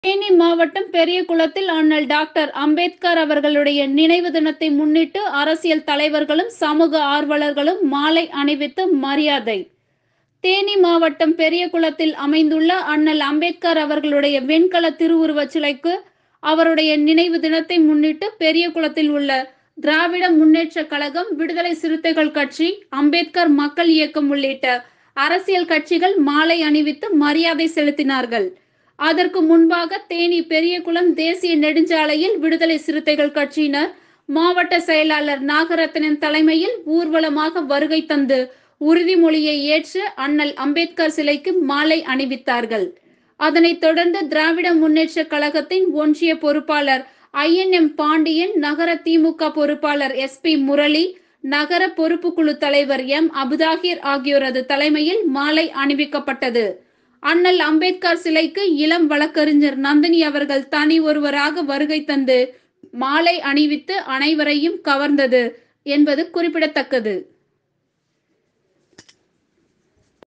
தேனி மாவட்டம் பெரியகுளத்தில் அண்ணல் டாக்டர் அம்பேத்கர் அவர்களுடைய நினைவு தினத்தை முன்னிட்டு அரசியல் தலைவர்களும் சமூக ஆர்வலர்களும் மாலை அணிவித்து மரியாதை தேனி மாவட்டம் பெரியகுளத்தில் அமைந்துள்ள அண்ணல் அம்பேத்கர் அவர்களுடைய வெண்கல திருவுருவச் சிலைக்கு அவருடைய நினைவு தினத்தை முன்னிட்டு பெரியகுளத்தில் உள்ள திராவிட முன்னேற்ற கழகம் விடுதலை சிறுத்தைகள் கட்சி அம்பேத்கர் மக்கள் இயக்கம் உள்ளிட்ட அரசியல் கட்சிகள் மாலை அணிவித்து மரியாதை செலுத்தினார்கள் அதற்கு முன்பாக தேனி பெரியகுளம் தேசிய நெடுஞ்சாலையில் விடுதலை சிறுத்தைகள் கட்சியினர் மாவட்ட செயலாளர் நாகரத்னன் தலைமையில் ஊர்வலமாக வருகை தந்து உறுதிமொழியை ஏற்று அண்ணல் அம்பேத்கர் சிலைக்கு மாலை அணிவித்தார்கள் அதனைத் தொடர்ந்து திராவிட முன்னேற்ற கழகத்தின் ஒன்றிய பொறுப்பாளர் ஐஎன்எம் பாண்டியன் நகர திமுக பொறுப்பாளர் எஸ் பி முரளி நகர பொறுப்புக்குழு தலைவர் எம் அபுதாகிர் ஆகியோரது தலைமையில் மாலை அணிவிக்கப்பட்டது அண்ணல் அம்பேத்கர் சிலைக்கு இளம் வழக்கறிஞர் நந்தினி அவர்கள் தனி ஒருவராக வருகை தந்து மாலை அணிவித்து அனைவரையும் கவர்ந்தது என்பது குறிப்பிடத்தக்கது